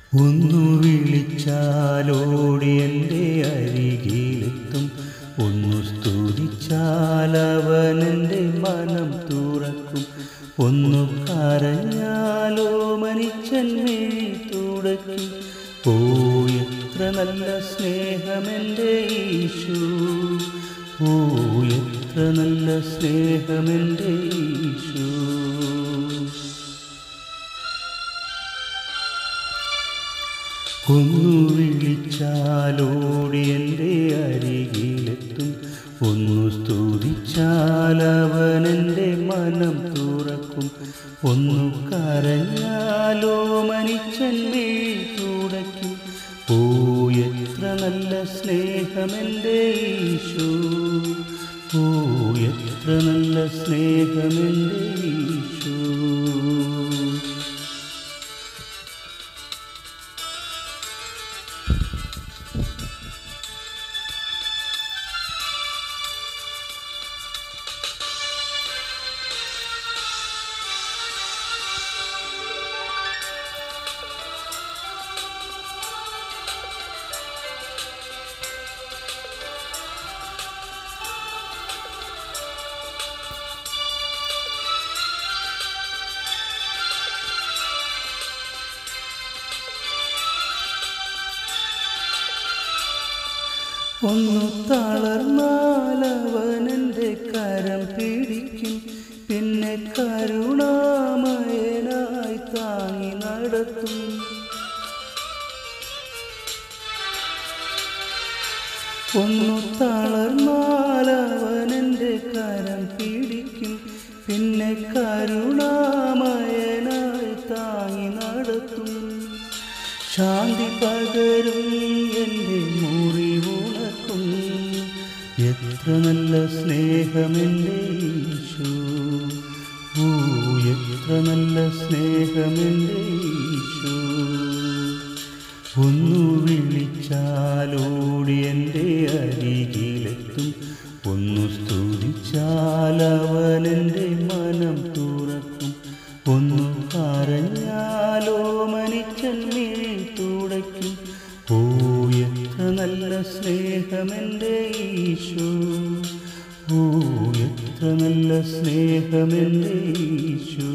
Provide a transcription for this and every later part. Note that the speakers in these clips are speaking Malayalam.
ഒന്നു വിളിച്ചാലോടി എൻ്റെ അരികിലെത്തും ഒന്നു സ്തുതിച്ചാൽ അവനെൻ്റെ മനം തുറക്കും ഒന്നു കരഞ്ഞാലോ മനുഷ്യൻ മിഴി തുടക്കി ഓ എത്ര നല്ല സ്നേഹമെൻ്റെ ഈശു ഓ എത്ര നല്ല സ്നേഹമെൻ്റെ ഈശു ഒന്നു വിളിച്ചാലോടി എൻ്റെ അരികിലെത്തും ഒന്നു സ്തുതിച്ചാൽ അവനെൻ്റെ മനം തുറക്കും ഒന്നു കരഞ്ഞാലോ മനുഷ്യൻ വീഴ് തുടയ്ക്കും ഓ എത്ര നല്ല സ്നേഹമെൻ്റെ ഈശോ ഓ എത്ര നല്ല സ്നേഹമെൻ്റെ ഈശോ ഒന്നു തളർന്നാലവനെൻ്റെ കരം പിടിക്കും പിന്നെ കരുണാമയനായി താങ്ങി നടത്തും ഒന്നു തളർന്നാലവനെൻ്റെ കരം പിടിക്കും പിന്നെ കരുണാമയനായി താങ്ങി നടത്തും ശാന്തി പകരും എൻ്റെ മുറിവുണക്കും എത്ര നല്ല സ്നേഹമെൻ്റെ ഈശോ ഓ എത്ര നല്ല സ്നേഹമെൻ്റെ ഈശോ ഒന്നു വിളിച്ചാലോടി എൻ്റെ അരികിലെത്തും ഒന്നു സ്തുതിച്ചാൽ അവനെൻ്റെ മനം തുറക്കും ഒന്നു കരഞ്ഞാലോ മനുഷ്യൻ മിഴി തുടയ്ക്കും ഓ എത്ര നല്ല സ്നേഹമെൻ്റെ ഈശോ ഓ എത്ര നല്ല സ്നേഹമെൻ്റെ ഈശോ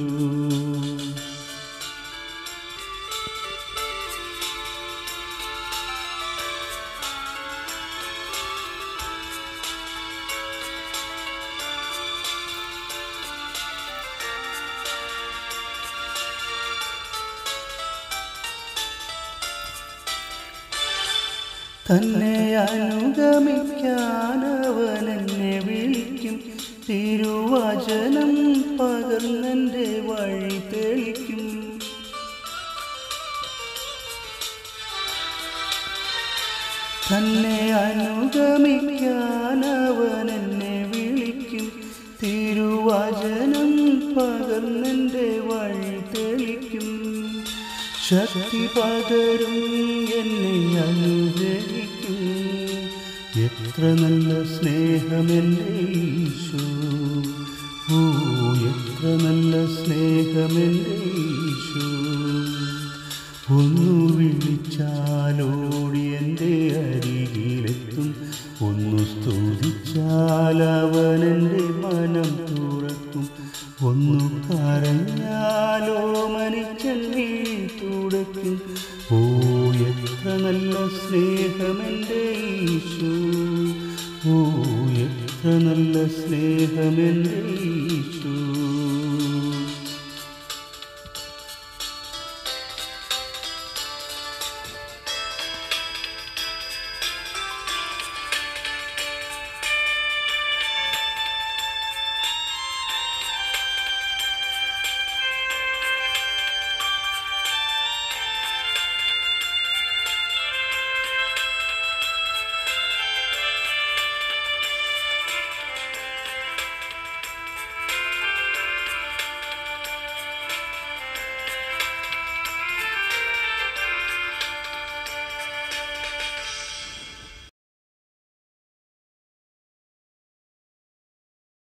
തന്നെ അനുഗമിക്കാൻ അവൻ എന്നെ വിളിക്കും തിരുവചനം പകർന്നെൻ്റെ വഴി തെളിക്കും തന്നെ അനുഗമിക്കാൻ അവൻ എന്നെ വിളിക്കും തിരുവചനം പകർന്നെൻ്റെ വഴി തെളിക്കും ശക്തി പകരും എന്നെ അനുഗ്രഹിക്കും എത്ര നല്ല സ്നേഹമെൻ്റെ ഈശോ ഓ എത്ര നല്ല സ്നേഹമെൻ്റെ ഈശോ ഒന്നു വിളിച്ചാലോടി എൻ്റെ അരികിലെത്തും ഒന്നു സ്തുതിച്ചാൽ അവനെൻ്റെ മനം തുറക്കും ഒന്നു കരഞ്ഞാലോ മനുഷ്യൻ വീഴ് തുടക്കും ഓ എത്ര നല്ല സ്നേഹമെൻ്റെ ഈശോ ഓ എത്ര നല്ല സ്നേഹമെൻ്റെ ഈശോ